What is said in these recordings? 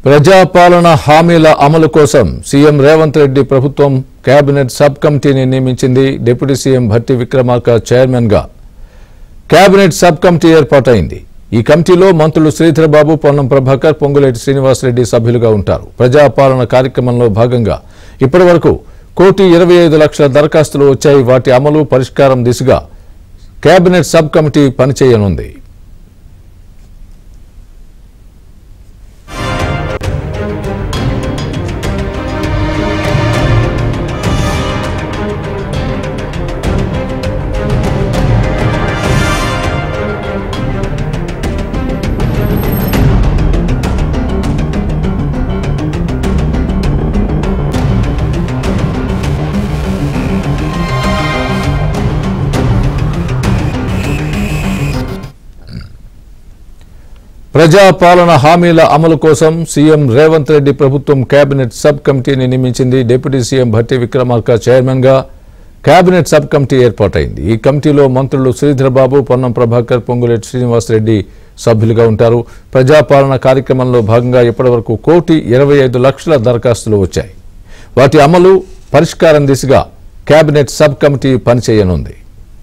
ప్రజాపాలన హామీల అమలు కోసం సీఎం రేవంత్ రెడ్డి ప్రభుత్వం కేబినెట్ సబ్ కమిటీని నియమించింది deputy CM Bhatti Vikramarka chairman గా కేబినెట్ సబ్ కమిటీ ఏర్పాటైంది ఈ కమిటీలో మంత్రులు శ్రీధరబాబు పొన్నం ప్రభాకర్ పొంగులేటి శ్రీనివాసరెడ్డి సభ్యులుగా ఉంటారు ప్రజాపాలన కార్యక్రమంలో భాగంగా ఇప్పటివరకు కోటి ఇరవై ఐదు లక్షల దరఖాస్తులు వచ్చాయి వాటి అమలు పరిష్కారం దిశగా కేబినెట్ సబ్ కమిటీ పనిచేయనుంది ప్రజాపాలన హామీల అమలు కోసం సీఎం రేవంత్ రెడ్డి ప్రభుత్వం కేబినెట్ సబ్ కమిటీని నియమించింది deputy CM Bhatti Vikramarka chairman గా కేబినెట్ సబ్ కమిటీ ఏర్పాటైంది ఈ కమిటీలో మంత్రులు శ్రీధరబాబు పొన్నం ప్రభాకర్ పొంగులేటి శ్రీనివాసరెడ్డి సభ్యులుగా ఉంటారు ప్రజాపాలన కార్యక్రమంలో భాగంగా ఇప్పటివరకు కోటి ఇరవై ఐదు లక్షల దరఖాస్తులు వచ్చాయి వాటి అమలు పరిష్కారం దిశగా కేబినెట్ సబ్ కమిటీ పనిచేయనుంది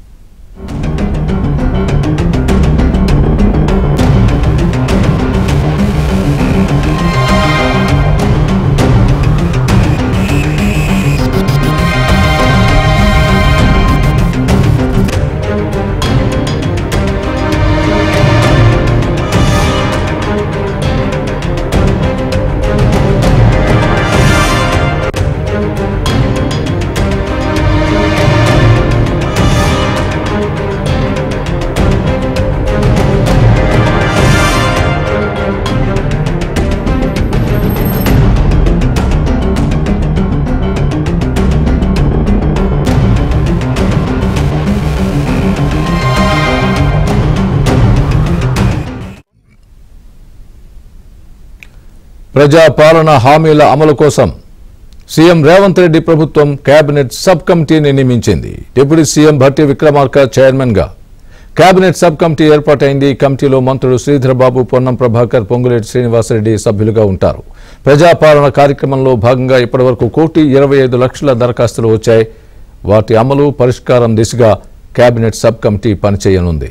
ప్రజాపాలన హామీల అమలు కోసం సీఎం రేవంత్ రెడ్డి ప్రభుత్వం కేబినెట్ సబ్ కమిటీని నియమించింది deputy CM Bhatti Vikramarka chairman గా కేబినెట్ సబ్ కమిటీ ఏర్పాటైంది ఈ కమిటీలో మంత్రులు శ్రీధరబాబు పొన్నం ప్రభాకర్ పొంగులేటి శ్రీనివాసరెడ్డి సభ్యులుగా ఉంటారు ప్రజాపాలన కార్యక్రమంలో భాగంగా ఇప్పటివరకు కోటి ఇరవై ఐదు లక్షల దరఖాస్తులు వచ్చాయి వాటి అమలు పరిష్కారం దిశగా కేబినెట్ సబ్ కమిటీ పనిచేయనుంది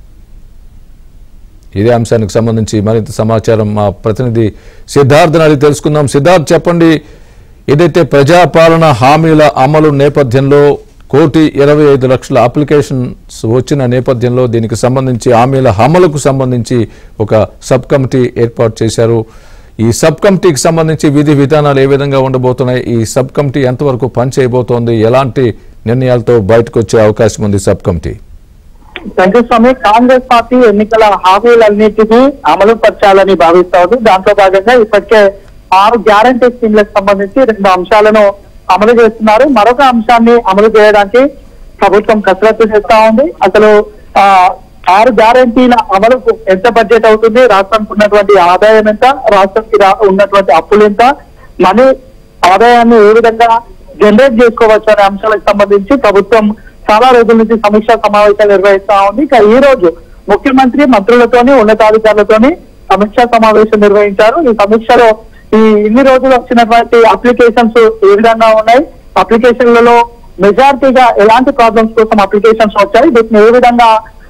ఇదే అంశానికి సంబంధించి మరింత సమాచారం మా ప్రతినిధి సిద్ధార్థ్ అడిగి తెలుసుకుందాం సిద్ధార్థ్ చెప్పండి ఏదైతే ప్రజాపాలన హామీల అమలు నేపథ్యంలో కోటి ఇరవై ఐదు లక్షల అప్లికేషన్స్ వచ్చిన నేపథ్యంలో దీనికి సంబంధించి హామీల అమలుకు సంబంధించి ఒక సబ్ కమిటీ ఏర్పాటు చేశారు ఈ సబ్ కమిటీకి సంబంధించి విధి విధానాలు ఏ విధంగా ఉండబోతున్నాయి ఈ సబ్ కమిటీ ఎంతవరకు పనిచేయబోతోంది ఎలాంటి నిర్ణయాలతో బయటకు వచ్చే అవకాశం ఉంది sub committee Venkataswamy Congress party ఎన్నికల హామీలన్నింటినీ అమలు పరచాలని భావిస్తా ఉంది దాంట్లో భాగంగా ఇప్పటికే ఆరు గ్యారంటీ స్కీమ్లకు సంబంధించి రెండు అంశాలను అమలు చేస్తున్నారు మరొక అంశాన్ని అమలు చేయడానికి ప్రభుత్వం కసరత్తు చేస్తా ఉంది అసలు ఆ ఆరు గ్యారంటీల అమలుకు ఎంత బడ్జెట్ అవుతుంది రాష్ట్రానికి ఉన్నటువంటి ఆదాయం ఎంత రాష్ట్రానికి రా- ఉన్నటువంటి అప్పులు ఎంత మనీ ఆదాయాన్ని ఏ విధంగా జనరేట్ చేసుకోవచ్చు అనే అంశాలకు సంబంధించి ప్రభుత్వం చాలా రోజుల నుంచి సమీక్షా సమావేశాలు నిర్వహిస్తా ఉంది ఇక ఈ రోజు ముఖ్యమంత్రి మంత్రులతోని ఉన్నతాధికారులతోని సమీక్షా సమావేశం నిర్వహించారు ఈ సమీక్షలో ఈ ఇన్ని రోజులు వచ్చినటువంటి అప్లికేషన్స్ ఏ విధంగా ఉన్నాయి అప్లికేషన్లలో మెజారిటీగా ఎలాంటి ప్రాబ్లమ్స్ కోసం అప్లికేషన్స్ వచ్చాయి వీటిని ఏ విధంగా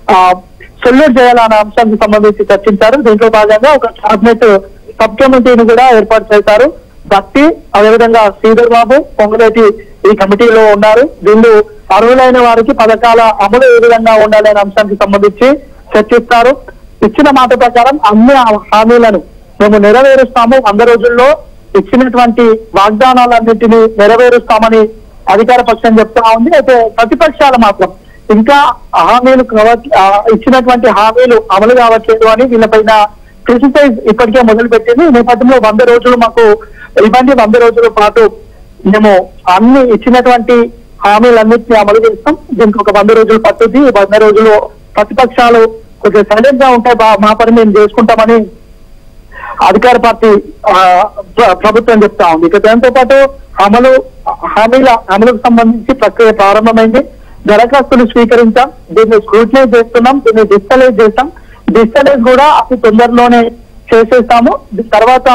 సొల్యూట్ చేయాలనే అంశానికి సంబంధించి చర్చించారు దీంట్లో భాగంగా ఒక క్యాబినెట్ సబ్ కమిటీని కూడా ఏర్పాటు చేశారు భక్తి అదేవిధంగా శ్రీధర్ బాబు పొంగులేటి ఈ కమిటీలో ఉన్నారు వీళ్ళు అర్హులైన వారికి పథకాల అమలు ఏ విధంగా ఉండాలనే అంశానికి సంబంధించి చర్చిస్తారు ఇచ్చిన మాట ప్రకారం అన్ని హామీలను మేము నెరవేరుస్తాము వంద రోజుల్లో ఇచ్చినటువంటి వాగ్దానాలన్నింటినీ నెరవేరుస్తామని అధికార పక్షం చెప్తా ఉంది అయితే ప్రతిపక్షాలు మాత్రం ఇంకా హామీలు కావట్- ఆ, ఇచ్చినటువంటి హామీలు అమలు కావట్లేదు అని వీళ్ళపైన క్రిటిసైజ్ ఇప్పటికే మొదలు పెట్టింది ఈ నేపథ్యంలో వంద రోజులు మాకు ఇవ్వండి వంద రోజుల పాటు మేము అన్ని ఇచ్చినటువంటి హామీలన్నింటినీ అమలు చేస్తాం దీనికి ఒక వంద రోజులు పట్టుద్ది ఈ వంద రోజులు ప్రతిపక్షాలు కొంచెం సైలెంట్ గా ఉంటే బా- మా పని మేము చేసుకుంటామని అధికార పార్టీ ఆ, ప్ర- ప్రభుత్వం చెప్తా ఉంది ఇక దాంతో పాటు అమలు హామీల అమలుకు సంబంధించి ప్రక్రియ ప్రారంభమైంది దరఖాస్తులు స్వీకరించాం దీన్ని స్క్రూటినైజ్ చేస్తున్నాం దీన్ని డిజిటలైజ్ చేస్తాం డిజిటలైజ్ కూడా అతి తొందరలోనే చేసేస్తాము దీని తర్వాత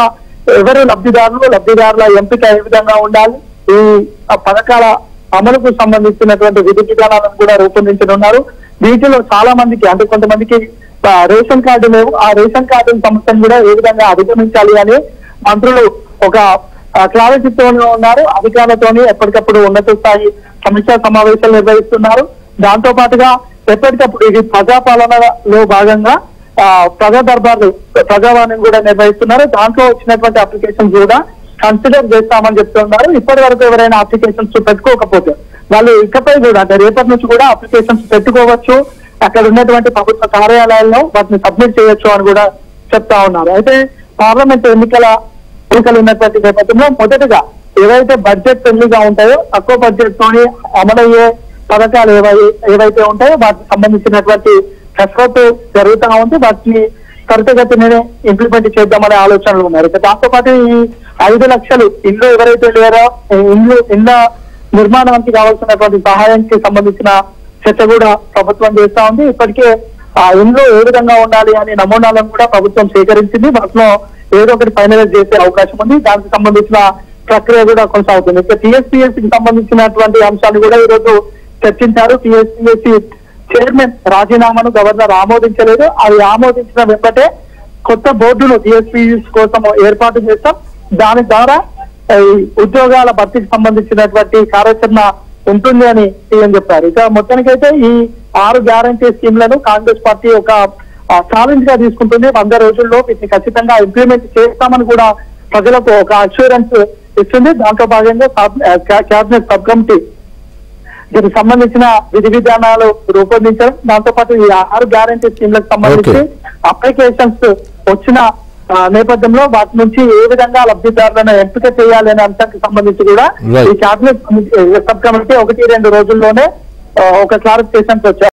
ఎవరు లబ్ధిదారులు లబ్ధిదారుల ఎంపిక ఏ విధంగా ఉండాలి ఈ ఆ పథకాల అమలుకు సంబంధించినటువంటి విధి విధానాలను కూడా రూపొందించనున్నారు వీటిలో చాలా మందికి అంటే కొంతమందికి ఆ, రేషన్ కార్డు లేవు ఆ రేషన్ కార్డు సమస్యను కూడా ఏ విధంగా అధిగమించాలి అని మంత్రులు ఒక క్లారిటీతో ఉన్నారు అధికారులతోని ఎప్పటికప్పుడు ఉన్నత స్థాయి సమీక్షా సమావేశాలు నిర్వహిస్తున్నారు దాంతో పాటుగా ఎప్పటికప్పుడు ఇది ప్రజాపాలనలో భాగంగా ఆ, ప్రజా దర్బార్లు ప్రజావాణిని కూడా నిర్వహిస్తున్నారు దాంట్లో వచ్చినటువంటి అప్లికేషన్స్ కూడా కన్సిడర్ చేస్తామని చెప్తున్నారు ఇప్పటి వరకు ఎవరైనా అప్లికేషన్స్ పెట్టుకోకపోతే వాళ్ళు ఇకపై కూడా అంటే రేపటి నుంచి కూడా అప్లికేషన్స్ పెట్టుకోవచ్చు అక్కడ ఉన్నటువంటి ప్రభుత్వ కార్యాలయాల్లో వాటిని సబ్మిట్ చేయొచ్చు అని కూడా చెప్తా ఉన్నారు అయితే పార్లమెంట్ ఎన్నికల ఎన్నికలు ఉన్నటువంటి నేపథ్యంలో మొదటగా ఏవైతే బడ్జెట్ పెళ్లిగా ఉంటాయో తక్కువ బడ్జెట్ తోని అమలయ్యే పథకాలు ఏవై ఏవైతే ఉంటాయో వాటికి సంబంధించినటువంటి కసరత్తు జరుగుతూ ఉంది వాటిని త్వరితగతినే ఇంప్లిమెంట్ చేద్దామనే ఆలోచనలు ఉన్నారు ఇక దాంతో పాటు ఈ ఐదు లక్షలు ఇల్లు ఎవరైతే లేరో ఈ ఇల్లు ఇళ్ళ నిర్మాణానికి కావాల్సినటువంటి సహాయానికి సంబంధించిన చర్చ కూడా ప్రభుత్వం చేస్తా ఉంది ఇప్పటికే ఆ ఇండ్లు ఏ విధంగా ఉండాలి అనే నమూనాలను కూడా ప్రభుత్వం సేకరించింది వాటిలో ఏదో ఒకటి ఫైనలైజ్ చేసే అవకాశం ఉంది దానికి సంబంధించిన ప్రక్రియ కూడా కొనసాగుతుంది ఇక టీఎస్పీఎస్సీ కి సంబంధించినటువంటి అంశాలు కూడా ఈ రోజు చర్చించారు టీఎస్పీఎస్సీ చైర్మన్ రాజీనామాను గవర్నర్ ఆమోదించలేదు అది ఆమోదించిన వెంబటే కొత్త బోర్డును టీఎస్పీఎస్ కోసం ఏర్పాటు చేస్తాం దాని ద్వారా ఈ ఉద్యోగాల భర్తీకి సంబంధించినటువంటి కార్యాచరణ ఉంటుంది అని సీఎం చెప్పారు ఇక మొత్తానికైతే ఈ ఆరు గ్యారంటీ స్కీమ్లను కాంగ్రెస్ పార్టీ ఒక ఛాలెంజ్ గా తీసుకుంటుంది వంద రోజుల్లో వీటిని ఖచ్చితంగా ఇంప్లిమెంట్ చేస్తామని కూడా ప్రజలకు ఒక అష్యూరెన్స్ ఇస్తుంది దాంట్లో భాగంగా క్యాబినెట్ సబ్ కమిటీ దీనికి సంబంధించిన విధి విధానాలు రూపొందించడం దాంతో పాటు ఈ ఆరు గ్యారంటీ స్కీమ్లకు సంబంధించి Okay. అప్లికేషన్స్ వచ్చిన ఆ, నేపథ్యంలో వాటి నుంచి ఏ విధంగా లబ్ధిదారులను ఎంపిక చేయాలి అనే అంశానికి సంబంధించి కూడా Right. ఈ క్యాబినెట్ సబ్ కమిటీ ఒకటి రెండు రోజుల్లోనే ఆ, ఒక క్లారిఫికేషన్ వచ్చారు